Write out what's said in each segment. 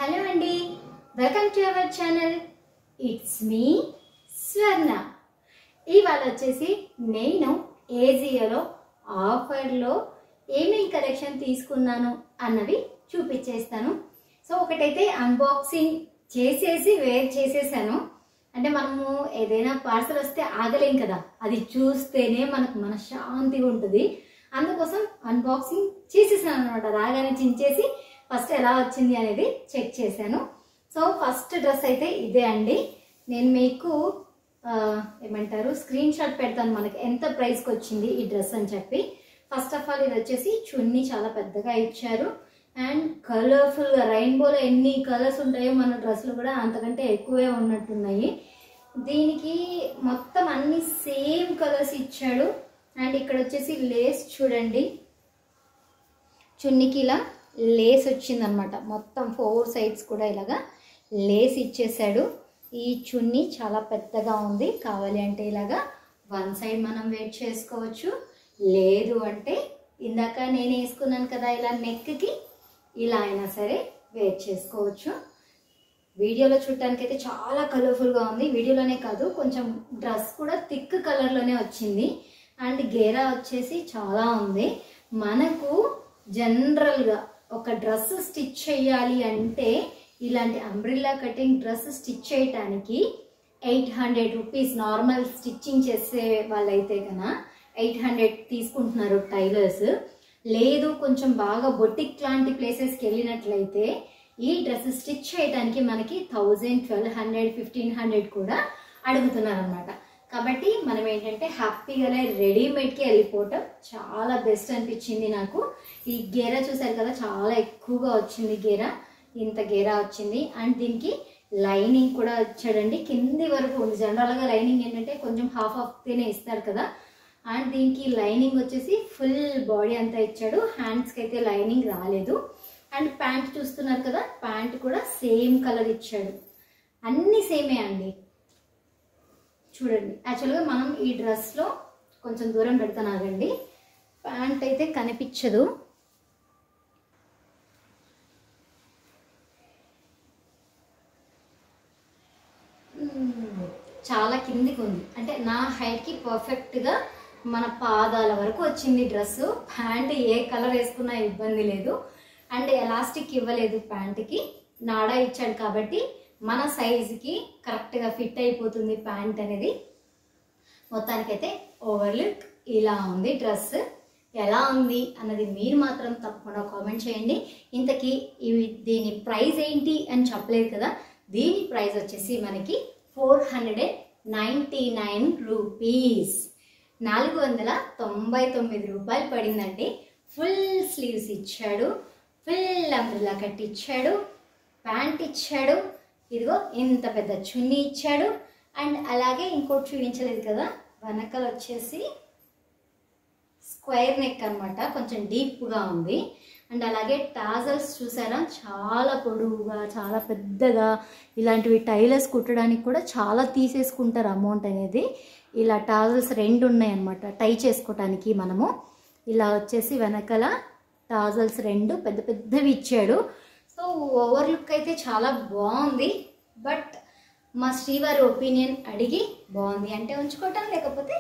Hello అండి welcome to our channel it's మీ స్వర్ణ ఇవాళ వచ్చేసి నేను ఏజియోలో ఆఫర్లో ఏమేమి కలెక్షన్ తీసుకున్నాను అన్నవి చూపించేస్తాను సో ఒకటైతే అన్బాక్సింగ్ చేసేసి వేర్ చేసేసాను అంటే మనము ఏదైనా పార్సల్ వస్తే ఆగలేం కదా అది చూస్తేనే మనకు మనశ్శాంతిగా ఉంటుంది అందుకోసం అన్బాక్సింగ్ చేసేసాను అనమాట రాగానే చించేసి ఫస్ట్ ఎలా వచ్చింది అనేది చెక్ చేశాను సో ఫస్ట్ డ్రెస్ అయితే ఇదే అండి నేను మీకు ఆ, ఏమంటారు స్క్రీన్ షాట్ పెడతాను మనకి ఎంత ప్రైస్కి వచ్చింది ఈ డ్రెస్ అని చెప్పి ఫస్ట్ ఆఫ్ ఆల్ ఇది వచ్చేసి చున్నీ చాలా పెద్దగా ఇచ్చారు అండ్ కలర్ఫుల్గా రెయిన్బోలో ఎన్ని కలర్స్ ఉంటాయో మన డ్రెస్లు కూడా అంతకంటే ఎక్కువే ఉన్నట్టున్నాయి దీనికి మొత్తం అన్ని సేమ్ కలర్స్ ఇచ్చాడు అండ్ ఇక్కడ వచ్చేసి లేస్ చూడండి చున్నీకి ఇలా లేస్ వచ్చిందనమాట మొత్తం ఫోర్ సైడ్స్ కూడా ఇలాగా లేస్ ఇచ్చేసాడు ఈ చున్నీ చాలా పెద్దగా ఉంది కావాలి అంటే ఇలాగా వన్ సైడ్ మనం వెయిట్ చేసుకోవచ్చు లేదు అంటే ఇందాక నేను వేసుకున్నాను కదా ఇలా నెక్కి ఇలా అయినా సరే వెయిట్ చేసుకోవచ్చు వీడియోలో చూడటానికి అయితే చాలా కలర్ఫుల్గా ఉంది వీడియోలోనే కాదు కొంచెం డ్రెస్ కూడా థిక్ కలర్లోనే వచ్చింది అండ్ గేరా వచ్చేసి చాలా ఉంది మనకు జనరల్గా ఒక డ్రెస్ స్టిచ్ చేయాలి అంటే ఇలాంటి అంబ్రిల్లా కటింగ్ డ్రెస్ స్టిచ్ చేయటానికి eight hundred rupees normal stitching చేసే వాళ్ళైతే కన్నా ఎయిట్ హండ్రెడ్ తీసుకుంటున్నారు టైలర్స్ లేదు కొంచెం బాగా బొటిక్ లాంటి ప్లేసెస్కి వెళ్ళినట్లయితే ఈ డ్రెస్ స్టిచ్ చేయడానికి మనకి thousand twelve hundred fifteen hundred కూడా అడుగుతున్నారు అనమాట కాబట్టి మనం ఏంటంటే హ్యాపీగానే రెడీమేడ్కి వెళ్ళిపోవటం చాలా బెస్ట్ అనిపించింది నాకు ఈ గేరా చూసారు కదా చాలా ఎక్కువగా వచ్చింది గేరా ఇంత గేరా వచ్చింది అండ్ దీనికి లైనింగ్ కూడా ఇచ్చాడండి కింది వరకు ఉంది జనరల్గా లైనింగ్ ఏంటంటే కొంచెం హాఫ్ ఆఫ్ తేనే ఇస్తారు కదా అండ్ దీనికి లైనింగ్ వచ్చేసి ఫుల్ బాడీ అంతా ఇచ్చాడు హ్యాండ్స్కి అయితే లైనింగ్ రాలేదు అండ్ ప్యాంట్ చూస్తున్నారు కదా ప్యాంట్ కూడా సేమ్ కలర్ ఇచ్చాడు అన్నీ సేమే అండి చూడండి యాక్చువల్గా మనం ఈ డ్రెస్లో కొంచెం దూరం పెడతాను ఆగండి ప్యాంట్ అయితే కనిపించదు మ్మ్. చాలా కిందికి ఉంది అంటే నా హైట్కి పర్ఫెక్ట్గా మన పాదాల వరకు వచ్చింది డ్రెస్ ప్యాంట్ ఏ కలర్ వేసుకున్నా ఇబ్బంది లేదు అండ్ ఎలాస్టిక్ ఇవ్వలేదు ప్యాంట్కి నాడా ఇచ్చాడు కాబట్టి మన సైజుకి కరెక్ట్గా ఫిట్ అయిపోతుంది ప్యాంట్ అనేది మొత్తానికైతే ఓవర్ లుక్ ఇలా ఉంది డ్రెస్ ఎలా ఉంది అన్నది మీరు మాత్రం తప్పకుండా కామెంట్ చేయండి ఇంతకీ ఇవి దీని ప్రైస్ ఏంటి అని చెప్పలేదు కదా దీని ప్రైస్ వచ్చేసి మనకి four hundred and ninety nine rupees నాలుగు వందల తొంభై తొమ్మిది రూపాయలు పడిందండి ఫుల్ స్లీవ్స్ ఇచ్చాడు ఫుల్ అంబ్రిల్లా కట్ ఇచ్చాడు ప్యాంట్ ఇచ్చాడు ఇదిగో ఇంత పెద్ద చున్నీ ఇచ్చాడు అండ్ అలాగే ఇంకోటి చూపించలేదు కదా వెనకలు వచ్చేసి స్క్వేర్ నెక్ అన్నమాట కొంచెం డీప్గా ఉంది అండ్ అలాగే టాజల్స్ చూసారా చాలా పొడవుగా చాలా పెద్దగా ఇలాంటివి టైలర్స్ కుట్టడానికి కూడా చాలా తీసేసుకుంటారు అమౌంట్ అనేది ఇలా టాజల్స్ రెండు ఉన్నాయి అన్నమాట టై చేసుకోవటానికి మనము ఇలా వచ్చేసి వెనకల టాజల్స్ రెండు పెద్ద పెద్దవి ఇచ్చాడు సో ఓవర్ లుక్ అయితే చాలా బాగుంది బట్ మా శ్రీవారి ఒపీనియన్ అడిగి బాగుంది అంటే ఉంచుకోవటం లేకపోతే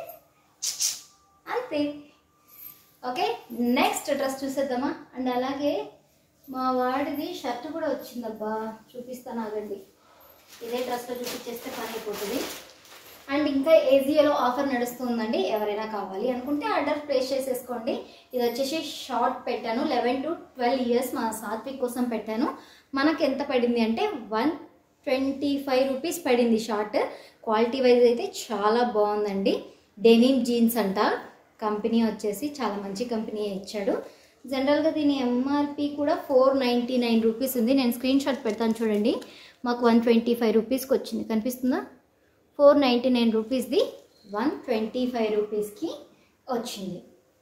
అంతే ఓకే నెక్స్ట్ డ్రెస్ చూసేద్దామా అండ్ అలాగే మా వాడిది షర్ట్ కూడా వచ్చిందబ్బా చూపిస్తాను ఆగండి ఇదే డ్రెస్లో చూపించేస్తే పని అయిపోతుంది అండ్ ఇంకా ఏజియోలో ఆఫర్ నడుస్తుందండి ఎవరైనా కావాలి అనుకుంటే ఆర్డర్ ప్లేస్ చేసేసుకోండి ఇది వచ్చేసి షార్ట్ పెట్టాను లెవెన్ టు ట్వెల్వ్ ఇయర్స్ మా సాత్విక్ కోసం పెట్టాను మనకు ఎంత పడింది అంటే వన్ ట్వంటీ ఫైవ్ రూపీస్ పడింది షార్ట్ క్వాలిటీ వైజ్ అయితే చాలా బాగుందండి డెనిమ్ జీన్స్ అంట కంపెనీ వచ్చేసి చాలా మంచి కంపెనీ ఇచ్చాడు జనరల్గా దీని ఎంఆర్పి కూడా ఫోర్ నైంటీ నైన్ రూపీస్ ఉంది నేను స్క్రీన్ షాట్ పెడతాను చూడండి మాకు వన్ ట్వంటీ ఫైవ్ రూపీస్కి వచ్చింది కనిపిస్తుందా ఫోర్ నైంటీ నైన్ రూపీస్ది వన్ ట్వంటీ ఫైవ్ రూపీస్కి వచ్చింది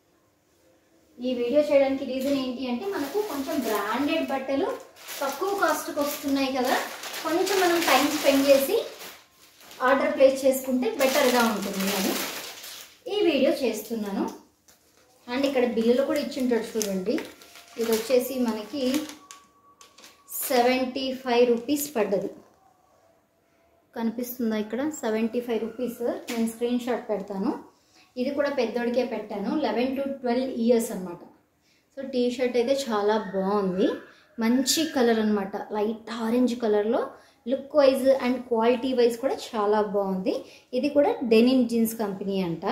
ఈ వీడియో చేయడానికి రీజన్ ఏంటి అంటే మనకు కొంచెం బ్రాండెడ్ బట్టలు తక్కువ కాస్ట్కి వస్తున్నాయి కదా కొంచెం మనం టైం స్పెండ్ చేసి ఆర్డర్ ప్లేస్ చేసుకుంటే బెటర్గా ఉంటుంది అని ఈ వీడియో చేస్తున్నాను అండ్ ఇక్కడ బిల్లులు కూడా ఇచ్చింటాడు చూడండి ఇది వచ్చేసి మనకి సెవెంటీ ఫైవ్ రూపీస్ పడ్డది కనిపిస్తుందా ఇక్కడ సెవెంటీ ఫైవ్ రూపీస్ నేను స్క్రీన్ షాట్ పెడతాను ఇది కూడా పెద్దోడికే పెట్టాను లెవెన్ టు ట్వెల్వ్ ఇయర్స్ అనమాట సో టీ షర్ట్ అయితే చాలా బాగుంది మంచి కలర్ అనమాట లైట్ ఆరెంజ్ కలర్లో look wise and quality wise కూడా చాలా బాగుంది ఇది కూడా డెనిమ్ జీన్స్ కంపెనీ అంట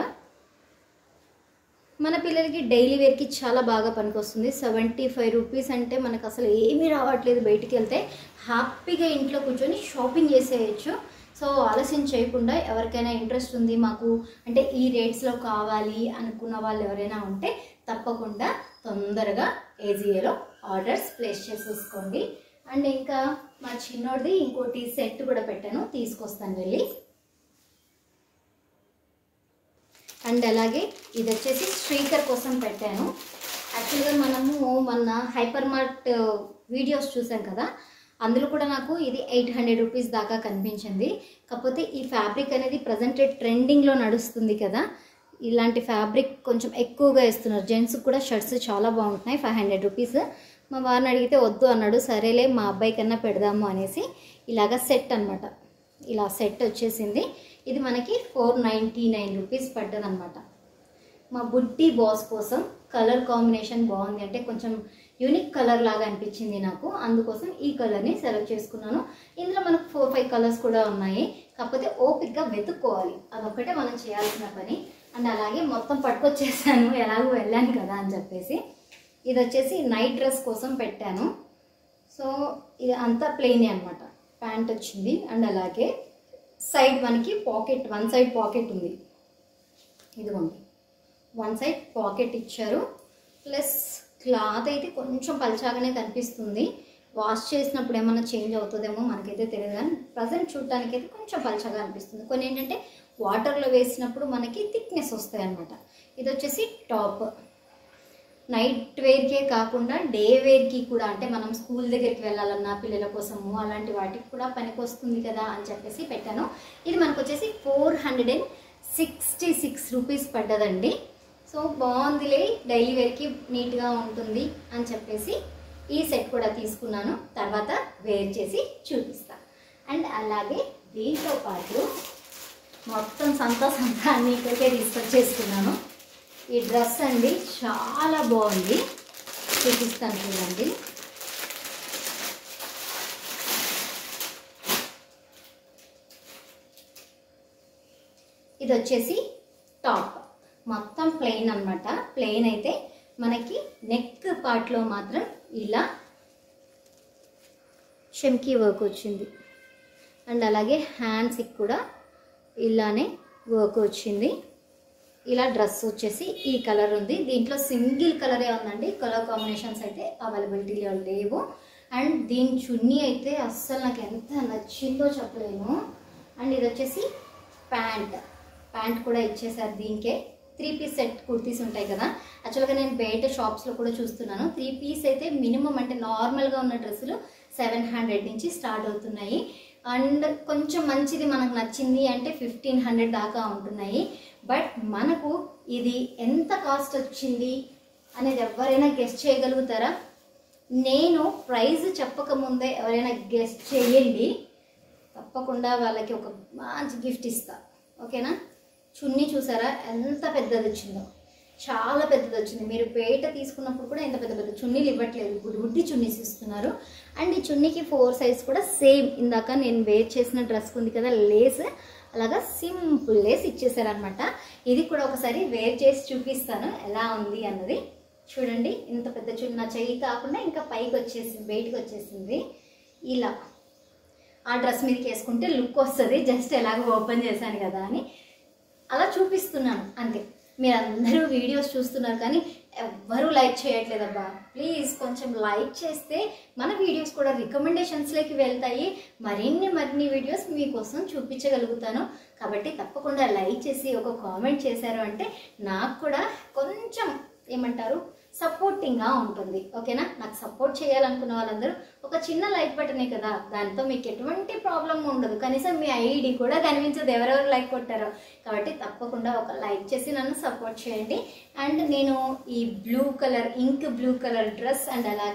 మన పిల్లలకి డైలీ వేర్కి చాలా బాగా పనికొస్తుంది సెవెంటీ ఫైవ్ రూపీస్ అంటే మనకు అసలు ఏమీ రావట్లేదు బయటికి వెళ్తే హ్యాపీగా ఇంట్లో కూర్చొని షాపింగ్ చేసేయచ్చు సో ఆలస్యం చేయకుండా ఎవరికైనా ఇంట్రెస్ట్ ఉంది మాకు అంటే ఈ రేట్స్లో కావాలి అనుకున్న వాళ్ళు ఎవరైనా ఉంటే తప్పకుండా తొందరగా ఏజీఏలో ఆర్డర్స్ ప్లేస్ చేసేసుకోండి అండ్ ఇంకా మా చిన్నోడిది ఇంకోటి సెట్ కూడా పెట్టాను తీసుకొస్తాను వెళ్ళి అండ్ అలాగే ఇది వచ్చేసి స్పీకర్ కోసం పెట్టాను యాక్చువల్గా మనము మన హైపర్ మార్ట్ వీడియోస్ చూసాం కదా అందులో కూడా నాకు ఇది ఎయిట్ హండ్రెడ్ రూపీస్ దాకా కనిపించింది కాకపోతే ఈ ఫ్యాబ్రిక్ అనేది ప్రజెంట్ ట్రెండింగ్లో నడుస్తుంది కదా ఇలాంటి ఫ్యాబ్రిక్ కొంచెం ఎక్కువగా ఇస్తున్నారు జెంట్స్కి కూడా షర్ట్స్ చాలా బాగుంటున్నాయి ఫైవ్ హండ్రెడ్ రూపీస్ మా వారిని అడిగితే వద్దు అన్నాడు సరేలే మా అబ్బాయి కన్నా పెడదాము అనేసి ఇలాగ సెట్ అనమాట ఇలా సెట్ వచ్చేసింది ఇది మనకి ఫోర్ నైంటీ నైన్ రూపీస్ పడ్డదనమాట మా బుడ్డి బాస్ కోసం కలర్ కాంబినేషన్ బాగుంది అంటే కొంచెం యూనిక్ కలర్ లాగా అనిపించింది నాకు అందుకోసం ఈ కలర్ని సెలెక్ట్ చేసుకున్నాను ఇందులో మనకు ఫోర్ ఫైవ్ కలర్స్ కూడా ఉన్నాయి కాకపోతే ఓపిక్గా వెతుక్కోవాలి అదొక్కటే మనం చేయాల్సిన పని అండ్ అలాగే మొత్తం పట్టుకొచ్చేసాను ఎలాగో వెళ్ళాను కదా అని చెప్పేసి ఇది వచ్చేసి నైట్ డ్రెస్ కోసం పెట్టాను సో ఇది అంతా ప్లెయిన్ అనమాట ప్యాంట్ వచ్చింది అండ్ అలాగే సైడ్ మనకి పాకెట్ వన్ సైడ్ పాకెట్ ఉంది ఇదిగోండి వన్ సైడ్ పాకెట్ ఇచ్చారు ప్లస్ క్లాత్ అయితే కొంచెం పల్చాగానే కనిపిస్తుంది వాష్ చేసినప్పుడు ఏమైనా చేంజ్ అవుతుందేమో మనకైతే తెలియదు కానీ ప్రజెంట్ చూడటానికి అయితే కొంచెం పల్చగా అనిపిస్తుంది కొన్ని ఏంటంటే వాటర్లో వేసినప్పుడు మనకి థిక్నెస్ వస్తాయి అన్నమాట ఇది వచ్చేసి టాప్ నైట్ వేర్కే కాకుండా డే వేర్కి కూడా అంటే మనం స్కూల్ దగ్గరికి వెళ్ళాలన్నా పిల్లల కోసము అలాంటి వాటికి కూడా పనికి వస్తుంది కదా అని చెప్పేసి పెట్టాను ఇది మనకు వచ్చేసి four hundred and sixty six rupees పడ్డదండి సో బాగుందిలే డైలీ వేర్కి నీట్గా ఉంటుంది అని చెప్పేసి ఈ సెట్ కూడా తీసుకున్నాను తర్వాత వేర్ చేసి చూపిస్తా అండ్ అలాగే దీంతో పాటు మొత్తం సంత సంత అన్ని ఇక్కడికే తీసుకొచ్చేసుకున్నాను ఈ డ్రెస్ అండి చాలా బాగుంది చూపిస్తాను చూడండి ఇది వచ్చేసి టాప్ మొత్తం ప్లెయిన్ అన్నమాట ప్లెయిన్ అయితే మనకి నెక్ పార్ట్లో మాత్రం ఇలా షెమ్కీ వర్క్ వచ్చింది అండ్ అలాగే హ్యాండ్స్కి కూడా ఇలానే వర్క్ వచ్చింది ఇలా డ్రెస్ వచ్చేసి ఈ కలర్ ఉంది దీంట్లో సింగిల్ కలరే ఉందండి కలర్ కాంబినేషన్స్ అయితే అవైలబిలిటీలో లేవు అండ్ దీని చున్నీ అయితే అస్సలు నాకు ఎంత నచ్చిందో చెప్పలేను అండ్ ఇది వచ్చేసి ప్యాంట్ ప్యాంట్ కూడా ఇచ్చేసారు దీనికే త్రీ పీస్ సెట్ కుర్తీస్ ఉంటాయి కదా యాక్చువల్గా నేను బయట షాప్స్లో కూడా చూస్తున్నాను త్రీ పీస్ అయితే మినిమం అంటే నార్మల్గా ఉన్న డ్రెస్సులు సెవెన్ హండ్రెడ్ నుంచి స్టార్ట్ అవుతున్నాయి అండ్ కొంచెం మంచిది మనకు నచ్చింది అంటే ఫిఫ్టీన్ హండ్రెడ్ దాకా ఉంటున్నాయి బట్ మనకు ఇది ఎంత కాస్ట్ వచ్చింది అనేది ఎవరైనా గెస్ట్ చేయగలుగుతారా నేను ప్రైస్ చెప్పకముందే ఎవరైనా గెస్ట్ చేయండి తప్పకుండా వాళ్ళకి ఒక మంచి గిఫ్ట్ ఇస్తా ఓకేనా చున్నీ చూసారా ఎంత పెద్దది వచ్చిందో చాలా పెద్దది వచ్చింది మీరు పేట తీసుకున్నప్పుడు కూడా ఎంత పెద్ద పెద్ద చున్నీలు ఇవ్వట్లేదు గుడ్డి గుడ్డి చున్నీస్ ఇస్తున్నారు అండ్ ఈ చున్నీకి ఫోర్ సైజ్ కూడా సేమ్ ఇందాక నేను వేర్ చేసిన డ్రెస్ ఉంది కదా లేస్ అలాగా సింపుల్ లేస్ ఇచ్చేసారనమాట ఇది కూడా ఒకసారి వేర్ చేసి చూపిస్తాను ఎలా ఉంది అన్నది చూడండి ఇంత పెద్ద చున్న చెయ్యి కాకుండా ఇంకా పైకి వచ్చేసింది బయటకు వచ్చేసింది ఇలా ఆ డ్రెస్ మీదకి వేసుకుంటే లుక్ వస్తుంది జస్ట్ ఎలాగో ఓపెన్ చేశాను కదా అని అలా చూపిస్తున్నాను అంతే మీరు అందరూ వీడియోస్ చూస్తున్నారు కానీ ఎవ్వరూ లైక్ చేయట్లేదబ్బా ప్లీజ్ కొంచెం లైక్ చేస్తే మన వీడియోస్ కూడా రికమెండేషన్స్లోకి వెళ్తాయి మరిన్ని మరిన్ని వీడియోస్ మీకోసం చూపించగలుగుతాను కాబట్టి తప్పకుండా లైక్ చేసి ఒక కామెంట్ చేశారు అంటే నాకు కూడా కొంచెం ఏమంటారు సపోర్టింగ్గా ఉంటుంది ఓకేనా నాకు సపోర్ట్ చేయాలనుకున్న వాళ్ళందరూ ఒక చిన్న లైక్ బటనే కదా దాంతో మీకు ఎటువంటి ప్రాబ్లం ఉండదు కనీసం మీ ఐడి కూడా కనిపించదు ఎవరెవరు లైక్ కొట్టారో కాబట్టి తప్పకుండా ఒక లైక్ చేసి నన్ను సపోర్ట్ చేయండి అండ్ నేను ఈ blue colour ink blue colour dress and అలాగే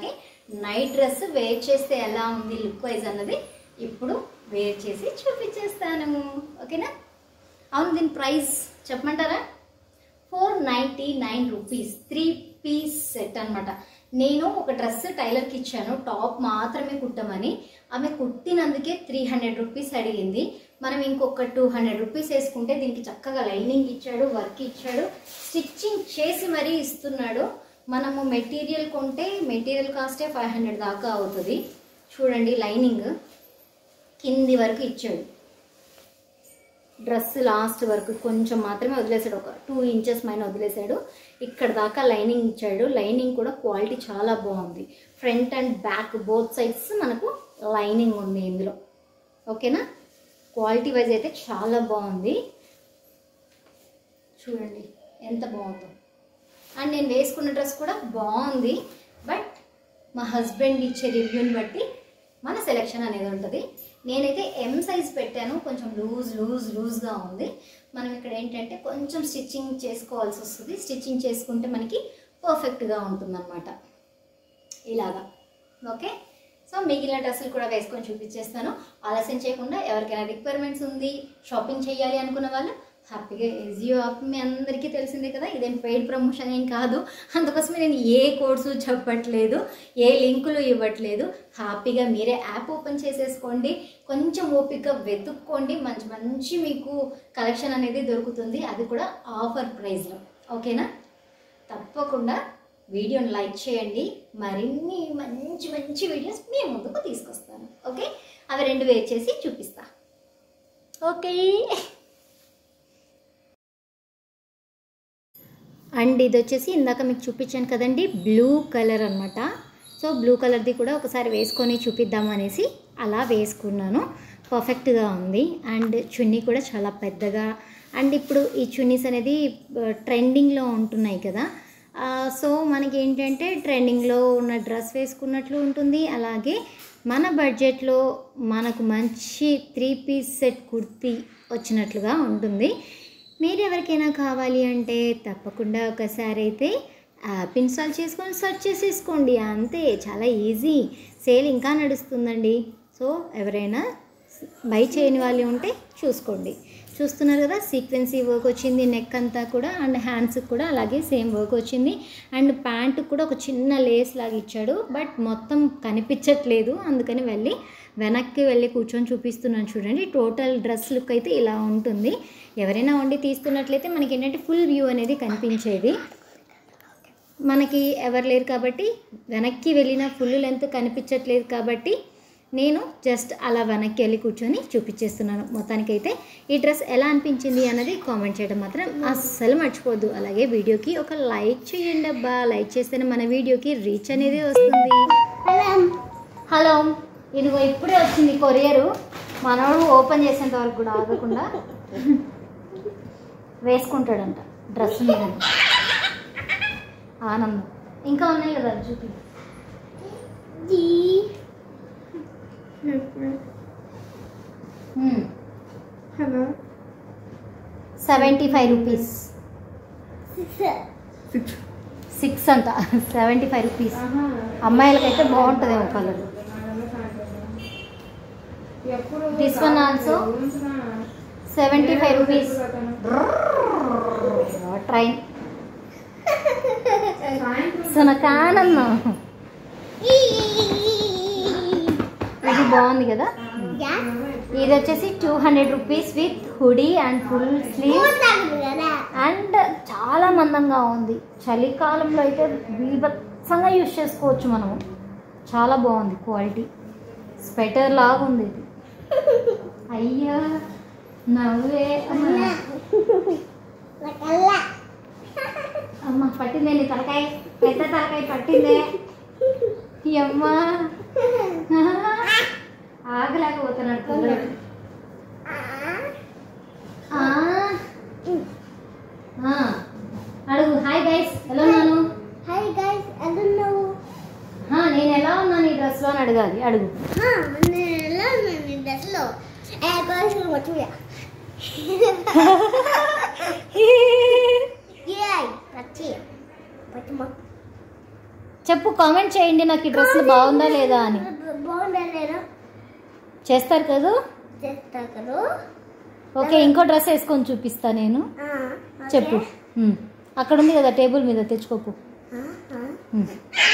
నైట్ డ్రెస్ వేర్ చేస్తే ఎలా ఉంది లుక్ వైజ్ అన్నది ఇప్పుడు వేర్ చేసి చూపించేస్తాను ఓకేనా అవును దీని ప్రైస్ చెప్పమంటారా four ninety nine rupees three piece set అన్నమాట నేను ఒక డ్రెస్ టైలర్కి ఇచ్చాను టాప్ మాత్రమే కుట్టమని ఆమె కుట్టినందుకే త్రీ హండ్రెడ్ రూపీస్ అడిగింది మనం ఇంకొక టూ హండ్రెడ్ రూపీస్ వేసుకుంటే దీనికి చక్కగా లైనింగ్ ఇచ్చాడు వర్క్ ఇచ్చాడు స్టిచ్చింగ్ చేసి మరీ ఇస్తున్నాడు మనము మెటీరియల్ కొంటే మెటీరియల్ కాస్టే ఫైవ్ హండ్రెడ్ దాకా అవుతుంది చూడండి లైనింగ్ కింది వరకు ఇచ్చాడు డ్రెస్ లాస్ట్ వరకు కొంచెం మాత్రమే వదిలేసాడు ఒక టూ ఇంచెస్ పైన వదిలేసాడు ఇక్కడ దాకా లైనింగ్ ఇచ్చాడు లైనింగ్ కూడా క్వాలిటీ చాలా బాగుంది front and back both sides మనకు లైనింగ్ ఉంది ఇందులో ఓకేనా క్వాలిటీ వైజ్ అయితే చాలా బాగుంది చూడండి ఎంత బాగుందో అండ్ నేను వేసుకున్న డ్రెస్ కూడా బాగుంది బట్ మా హస్బెండ్ ఇచ్చే రివ్యూని బట్టి మన సెలెక్షన్ అనేది ఉంటుంది నేనైతే ఎం సైజ్ పెట్టాను కొంచెం లూజ్ లూజ్ లూజ్గా ఉంది మనం ఇక్కడ ఏంటంటే కొంచెం స్టిచ్చింగ్ చేసుకోవాల్సి వస్తుంది స్టిచ్చింగ్ చేసుకుంటే మనకి పర్ఫెక్ట్గా ఉంటుందన్నమాట ఇలాగా ఓకే సో మిగిలిన డ్రెస్సులు కూడా వేసుకొని చూపించేస్తాను ఆలస్యం చేయకుండా ఎవరికైనా రిక్వైర్మెంట్స్ ఉంది షాపింగ్ చేయాలి అనుకున్న వాళ్ళు హ్యాపీగా జియో యాప్ మీ అందరికీ తెలిసిందే కదా ఇదేం పెయిడ్ ప్రమోషన్ ఏం కాదు అందుకోసమే నేను ఏ కోర్సు చెప్పట్లేదు ఏ లింకులు ఇవ్వట్లేదు హ్యాపీగా మీరే యాప్ ఓపెన్ చేసేసుకోండి కొంచెం ఓపిక వెతుక్కోండి మంచి మంచి మీకు కలెక్షన్ అనేది దొరుకుతుంది అది కూడా ఆఫర్ ప్రైస్లో ఓకేనా తప్పకుండా వీడియోని లైక్ చేయండి మరిన్ని మంచి మంచి వీడియోస్ మీ ముందుకు తీసుకొస్తాను ఓకే అవి రెండు వేర్ చేసి చూపిస్తా ఓకే అండ్ ఇది వచ్చేసి ఇందాక మీకు చూపించాను కదండి బ్లూ కలర్ అనమాట సో బ్లూ కలర్ది కూడా ఒకసారి వేసుకొని చూపిద్దాం అనేసి అలా వేసుకున్నాను పర్ఫెక్ట్గా ఉంది అండ్ చున్నీ కూడా చాలా పెద్దగా అండ్ ఇప్పుడు ఈ చున్నీస్ అనేది ట్రెండింగ్లో ఉంటున్నాయి కదా ఆ, సో మనకి ఏంటంటే ట్రెండింగ్లో ఉన్న డ్రెస్ వేసుకున్నట్లు ఉంటుంది అలాగే మన బడ్జెట్లో మనకు మంచి త్రీ పీస్ సెట్ కుర్తీ వచ్చినట్లుగా ఉంటుంది మీరు ఎవరికైనా కావాలి అంటే తప్పకుండా ఒకసారి అయితే యాప్ ఇన్స్టాల్ చేసుకొని సెర్చ్ చేసేసుకోండి అంతే చాలా ఈజీ సేల్ ఇంకా నడుస్తుందండి సో ఎవరైనా బై చేయని వాళ్ళు ఉంటే చూసుకోండి చూస్తున్నారు కదా సీక్వెన్సీ వర్క్ వచ్చింది నెక్ అంతా కూడా అండ్ హ్యాండ్స్కి కూడా అలాగే సేమ్ వర్క్ వచ్చింది అండ్ ప్యాంట్ కూడా ఒక చిన్న లేస్ లాగా ఇచ్చాడు బట్ మొత్తం కనిపించట్లేదు అందుకని వెళ్ళి వెనక్కి వెళ్ళి కూర్చొని చూపిస్తున్నాను చూడండి టోటల్ డ్రెస్ లుక్ అయితే ఇలా ఉంటుంది ఎవరైనా వండి తీస్తున్నట్లయితే మనకి ఏంటంటే ఫుల్ వ్యూ అనేది కనిపించేది మనకి ఎవరు లేరు కాబట్టి వెనక్కి వెళ్ళిన ఫుల్ లెంత్ కనిపించట్లేదు కాబట్టి నేను జస్ట్ అలా వెనక్కి వెళ్ళి కూర్చొని చూపించేస్తున్నాను మొత్తానికైతే ఈ డ్రెస్ ఎలా అనిపించింది అన్నది కామెంట్ చేయడం మాత్రం అస్సలు మర్చిపోద్దు అలాగే వీడియోకి ఒక లైక్ చేయండి అబ్బా లైక్ చేస్తేనే మన వీడియోకి రీచ్ అనేది వస్తుంది హలో ఇదిగో ఇప్పుడే వచ్చింది కొరియరు మనోడు ఓపెన్ చేసేంత వరకు కూడా ఆగకుండా వేసుకుంటాడంట డ్రెస్ మీద ఆనందం ఇంకా ఉన్నాయి కదా చూపి సెవెంటీ ఫైవ్ రూపీస్ సిక్స్ అంట సెవెంటీ ఫైవ్ రూపీస్ అమ్మాయిలకైతే బాగుంటుందేమో colour This one also? Seventy five rupees ట్రైన్ సో నాకు ఆనందం ఇది బాగుంది కదా ఇది వచ్చేసి two hundred rupees with hoodie and full sleeve and చాలా మందంగా ఉంది చలికాలంలో అయితే బీభత్సంగా యూజ్ చేసుకోవచ్చు మనము చాలా బాగుంది క్వాలిటీ స్వెటర్ లాగా ఉంది ఇది అయ్యా నవ్వే అమ్మా. అమ్మ పట్టిందే నీ తలకాయ పెద్ద తలకాయ పట్టిందే ఈ అమ్మ ఆగలేకపోతున్నాడు పిల్లడు. ఆ. ఆ. అడుగు హాయ్ గైస్ ఎలా ఉన్నాను Hi guys, I don't know. ఆ, నేను ఎలా ఉన్నాను ఈ డ్రెస్లో అని అడగాలి అడుగు Huh, నేను నేను డ్రెస్లో ఏ గర్ల్స్ వచ్చుయా ఏ పచ్చి పచ్చిమ చెప్పు కామెంట్ చేయండి నాకు ఈ డ్రెస్ బాగుందా లేదా అని బాగుందా లేదా చేస్తారు కదా చేస్తా కదా ఓకే ఇంకో డ్రెస్ వేసుకొని చూపిస్తా నేను ఆ, ఓకే. చెప్పు ఉమ్. అక్కడ ఉంది కదా టేబుల్ మీద తెచ్చుకోపు ఆ, ఆ. ఉమ్.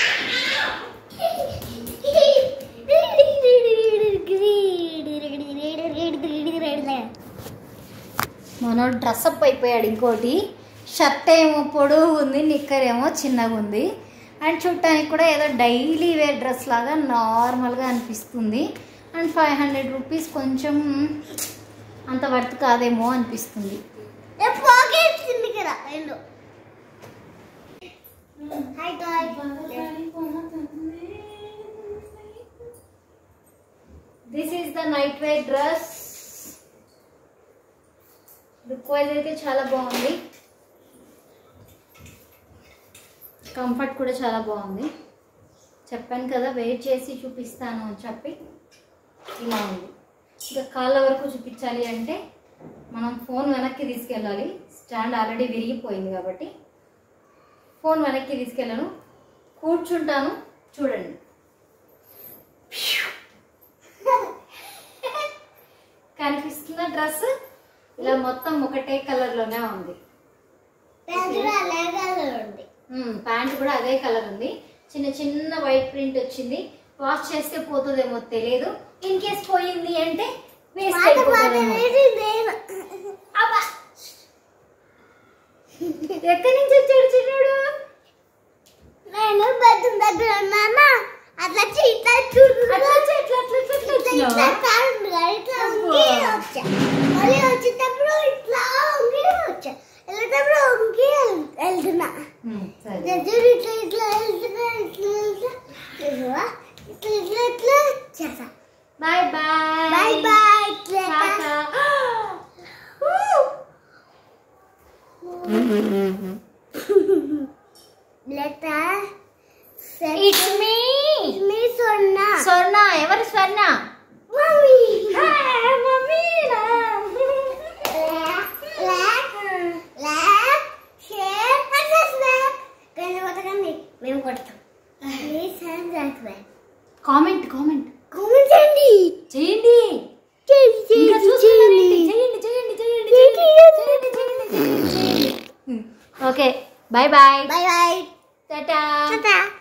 మనోడు డ్రెస్ అప్ అయిపోయాడు ఇంకోటి షర్ట్ ఏమో పొడుగు ఉంది నిక్కర్ ఏమో చిన్నగా ఉంది అండ్ చూడటానికి కూడా ఏదో డైలీ వేర్ డ్రెస్ లాగా నార్మల్గా అనిపిస్తుంది అండ్ ఫైవ్ హండ్రెడ్ రూపీస్ కొంచెం అంత వర్త్ కాదేమో అనిపిస్తుంది ఏ పాకెట్ ఉంది కదా రెండు hi guy this is the night wear dress look wise అయితే చాలా బాగుంది కంఫర్ట్ కూడా చాలా బాగుంది చెప్పాను కదా వెయిట్ చేసి చూపిస్తాను అని చెప్పి ఇలా ఉంది ఇంకా కాళ్ళ వరకు చూపించాలి అంటే మనం ఫోన్ వెనక్కి తీసుకెళ్ళాలి స్టాండ్ ఆల్రెడీ విరిగిపోయింది కాబట్టి ఫోన్ వెనక్కి తీసుకెళ్ళను కూర్చుంటాను చూడండి కనిపిస్తున్న డ్రెస్ ఇలా మొత్తం ఒకటే కలర్లోనే ఉంది పెద్దగా లేగాలు ఉంది ప్యాంట్ కూడా అదే కలర్ ఉంది చిన్న చిన్న వైట్ ప్రింట్ వచ్చింది వాష్ చేస్తే పోతుందేమో తెలియదు ఇన్ కేస్ పోయింది అంటే వేస్ట్ మాట మాట అయిపోతుందేమో వేసి నేను అబ్బా! ఎక్కడి నుంచి వచ్చాడు చిన్నోడు నేను బెడ్రూమ్ దగ్గర ఉన్నానా అట్లా వచ్చి ఇట్లా చూడు అట్లా వచ్చి అట్లా అట్లా అట్లా అట్లా ఇట్లా ఇట్లా వచ్చినావా? కాదు కదా, ఇట్లా ఉంగి వచ్చా మళ్ళీ వచ్చేటప్పుడు ఇట్లా ఉంగి వచ్చా వెళ్ళేటప్పుడు ఉంగి వెళ్- వెళ్తున్నా ఉమ్, సరే నేను చూడు ఇట్లా ఇట్లా వెళ్తున్నా ఇట్లా ఇట్లా చూసావా? ఇట్లా ఇట్లా ఇట్లా చేసా బాయ్ బాయ్ బాయ్ బాయ్ ఇట్లా టాటా. లెటా It's me. మీ సొన్నా స్వర్ణ ఎవరు స్వర్ణ మమ్మీ మమ్మీ మేము కొడతాం ప్లీజ్ హ్యాండ్ రాకపోయి కామెంట్ కామెంట్ కామెంట్ చేయండి చేయండి చేయండి ఇంకా చూస్తున్నారేంటి? చేయండి చేయండి చేయండి చేయండి చేయండి చేయండి చేయండి okay bye bye bye bye టాటా టాటా